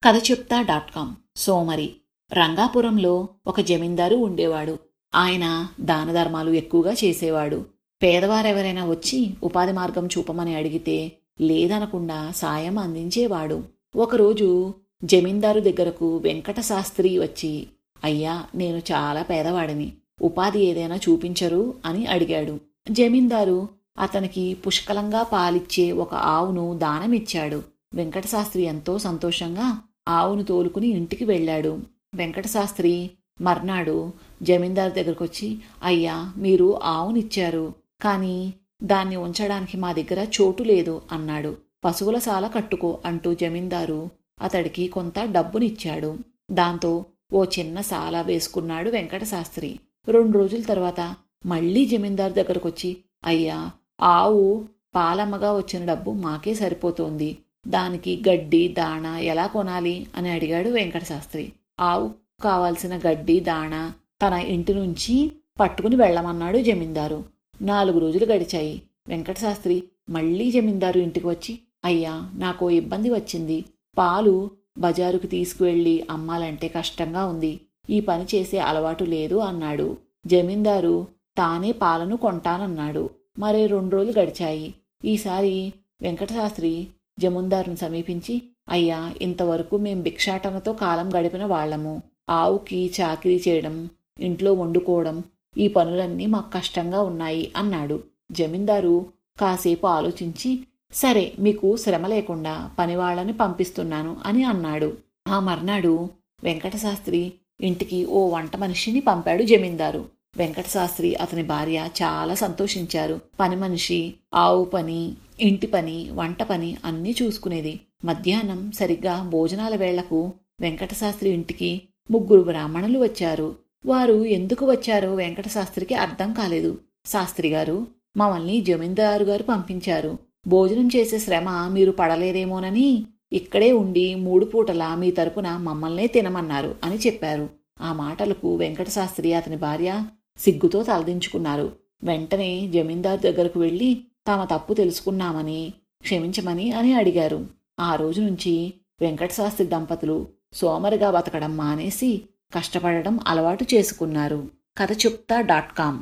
కథ చెప్తా dot com సోమరి రంగాపురంలో ఒక జమీందారు ఉండేవాడు ఆయన దాన ధర్మాలు ఎక్కువగా చేసేవాడు పేదవారెవరైనా వచ్చి ఉపాధి మార్గం చూపమని అడిగితే లేదనకుండా సాయం అందించేవాడు ఒకరోజు జమీందారు దగ్గరకు వెంకట శాస్త్రి వచ్చి అయ్యా నేను చాలా పేదవాడిని ఉపాధి ఏదైనా చూపించరు అని అడిగాడు జమీందారు అతనికి పుష్కలంగా పాలిచ్చే ఒక ఆవును దానమిచ్చాడు వెంకటశాస్త్రి ఎంతో సంతోషంగా ఆవును తోలుకుని ఇంటికి వెళ్ళాడు వెంకటశాస్త్రి మర్నాడు జమీందారు దగ్గరకొచ్చి అయ్యా మీరు ఆవునిచ్చారు కానీ దాన్ని ఉంచడానికి మా దగ్గర చోటు లేదు అన్నాడు పశువుల సాల కట్టుకో అంటూ జమీందారు అతడికి కొంత డబ్బునిచ్చాడు దాంతో ఓ చిన్న సాల వేసుకున్నాడు వెంకటశాస్త్రి రెండు రోజుల తర్వాత మళ్ళీ జమీందారు దగ్గరకొచ్చి అయ్యా ఆవు పాలమ్మగా వచ్చిన డబ్బు మాకే సరిపోతోంది దానికి గడ్డి దాణ ఎలా కొనాలి అని అడిగాడు వెంకటశాస్త్రి ఆవు కావాల్సిన గడ్డి దాణ తన ఇంటి నుంచి పట్టుకుని వెళ్ళమన్నాడు జమీందారు నాలుగు రోజులు గడిచాయి వెంకటశాస్త్రి మళ్ళీ జమీందారు ఇంటికి వచ్చి అయ్యా నాకో ఇబ్బంది వచ్చింది పాలు బజారుకు తీసుకువెళ్ళి అమ్మాలంటే కష్టంగా ఉంది ఈ పని చేసే అలవాటు లేదు అన్నాడు జమీందారు తానే పాలను కొంటానన్నాడు మరే రెండు రోజులు గడిచాయి ఈసారి వెంకటశాస్త్రి జమీందారును సమీపించి అయ్యా ఇంతవరకు మేం భిక్షాటనతో కాలం గడిపిన వాళ్లము ఆవుకి చాకిరీ చేయడం ఇంట్లో వండుకోవడం ఈ పనులన్నీ మాకు కష్టంగా ఉన్నాయి అన్నాడు జమీందారు కాసేపు ఆలోచించి సరే మీకు శ్రమ లేకుండా పనివాళ్లని పంపిస్తున్నాను అని అన్నాడు ఆ మర్నాడు వెంకటశాస్త్రి ఇంటికి ఓ వంట మనిషిని పంపాడు జమీందారు వెంకటశాస్త్రి అతని భార్య చాలా సంతోషించారు పని మనిషి ఆవు పని ఇంటి పని వంట పని అన్నీ చూసుకునేది మధ్యాహ్నం సరిగ్గా భోజనాల వేళకు వెంకటశాస్త్రి ఇంటికి ముగ్గురు బ్రాహ్మణులు వచ్చారు వారు ఎందుకు వచ్చారో వెంకటశాస్త్రికి అర్థం కాలేదు శాస్త్రి గారు మమ్మల్ని జమీందారు గారు పంపించారు భోజనం చేసే శ్రమ మీరు పడలేరేమోనని ఇక్కడే ఉండి మూడు పూటలా మీ తరపున మమ్మల్నే తినమన్నారు అని చెప్పారు ఆ మాటలకు వెంకటశాస్త్రి అతని భార్య సిగ్గుతో తలదించుకున్నారు వెంటనే జమీందారు దగ్గరకు వెళ్లి తమ తప్పు తెలుసుకున్నామని క్షమించమని అని అడిగారు ఆ రోజు నుంచి వెంకటశాస్త్రి దంపతులు సోమరిగా బతకడం మానేసి కష్టపడడం అలవాటు చేసుకున్నారు కథ చెప్తా డాట్ కామ్